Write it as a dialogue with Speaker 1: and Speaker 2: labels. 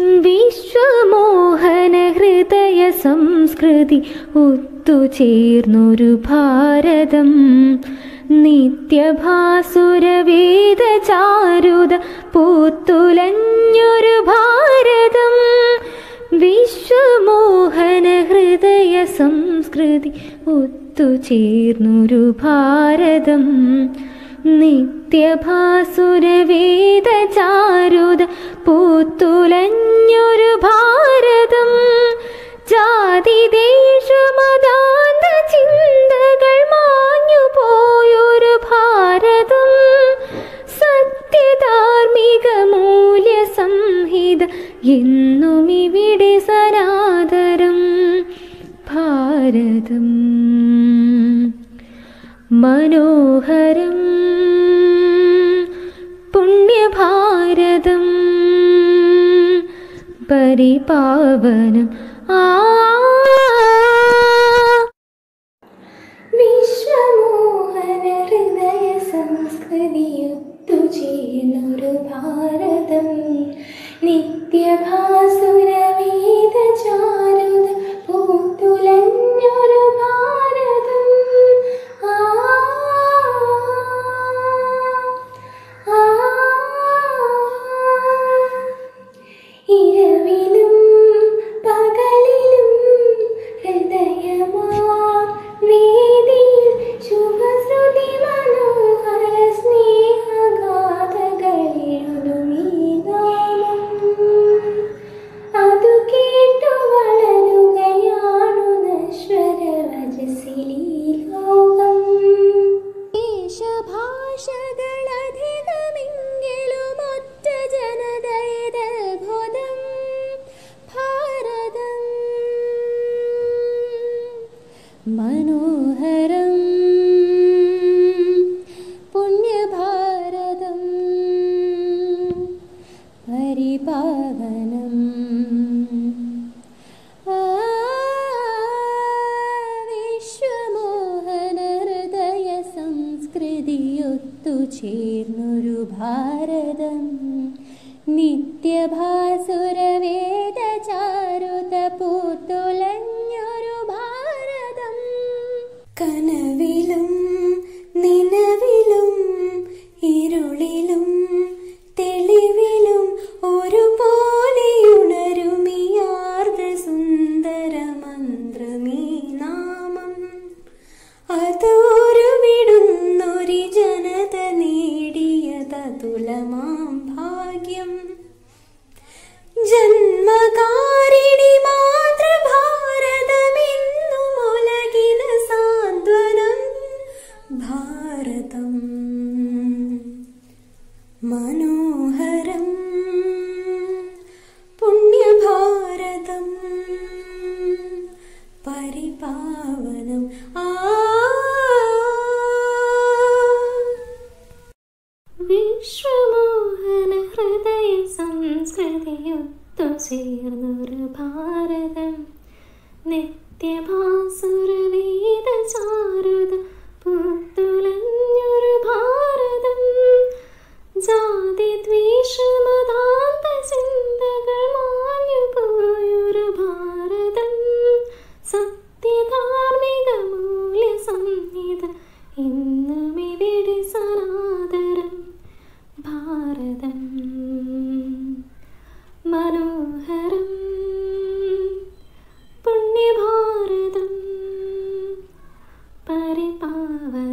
Speaker 1: വിശ്വമോഹന ഹൃദയ സംസ്കൃതി ഒത്തുചേർന്നൊരു ഭാരതം നിത്യഭാസുരവേദ ചാരുത പൂത്തുലഞ്ഞൊരു ഭാരതം വിശ്വമോഹന ഹൃദയ സംസ്കൃതി ഒത്തുചേർന്നൊരു ഭാരതം നിത്യഭാസുരവേദ ചാരുത പൂത്തുലഞ്ഞൊരു ഭാരതം ജാതി ദേശമതാന്ത ചിന്തകൾ മാഞ്ഞു പോയൊരു ഭാരതം സത്യധാർമ്മിക മൂല്യ സംഹിത എന്നും ഇവിടെ സനാതരം ഭാരതം മനോഹരം പുണ്യഭാരതം പരിപാവനം ആ
Speaker 2: വിശ്വമോഹന ഹൃദയ സംസ്കൃതിയൊത്തുചേർന്നൊരു ഭാരതം നിത്യഭാസുരവേദ ചാരുത പൂത്തുലഞ്ഞൊരു ഭാരതം ആ ആ ഇരവിലും പകലിലും ഹൃദയമാ വേദിയിൽ ശുഭശ്രുതി മനോഹര സ്നേഹഗാഥകളെഴുതുമീ നാമം അതു കേട്ടു വളരുകയാണു നശ്വര വജസിലീ ലോകം ദേശഭാഷകളധികമെങ്കിലും ഒറ്റ ജനതയതത്ഭുതം ഭാരതം മനോഹരം പുണ്യഭാരതം പരിപാവനം ആ വിശ്വമോഹന ഹൃദയ സംസ്കൃതിയൊത്തുചേർന്നൊരു ഭാരതം നിത്യഭാസുരവേദ ചാരുത പൂത്തുലഞ്ഞൊരു ഭാരതം കനവിലും നിലവിലും ഇരുളിലും തെളിവിലും ഒരുപോലെ ഉണരുമിയാർദ്ര സുന്ദര മന്ത്രമീ നാമം അതോരു വിടുന്നൊരി ജനത നേടിയതതുലമാം ഭാഗ്യം ജന്മകാരിണി മാതൃഭാരതമെന്നും ഉലകിന സാന്ത്വനം ഭാരതം മനോഹരം പുണ്യഭാരതം പരിപാവനം ആ വിശ്വമോഹന ഹൃദയ സംസ്കൃതിയൊത്തുചേർന്നൊരു ഭാരതം നിത്യഭാസുരവേദ ചാരുത പുത്തുലഞ്ഞൊരു ഭാരതം ജാതി ദ്വേഷമതാന്ത ചിന്തകൾ മാഞ്ഞു പോയൊരു ഭാരതം സത്യധാർമ്മിക മൂല്യ സംഹിത ഇന്നും ഇവിടെ സനാതരം ഭാരതം മനോഹരം പുണ്യഭാരതം പരിപാവനം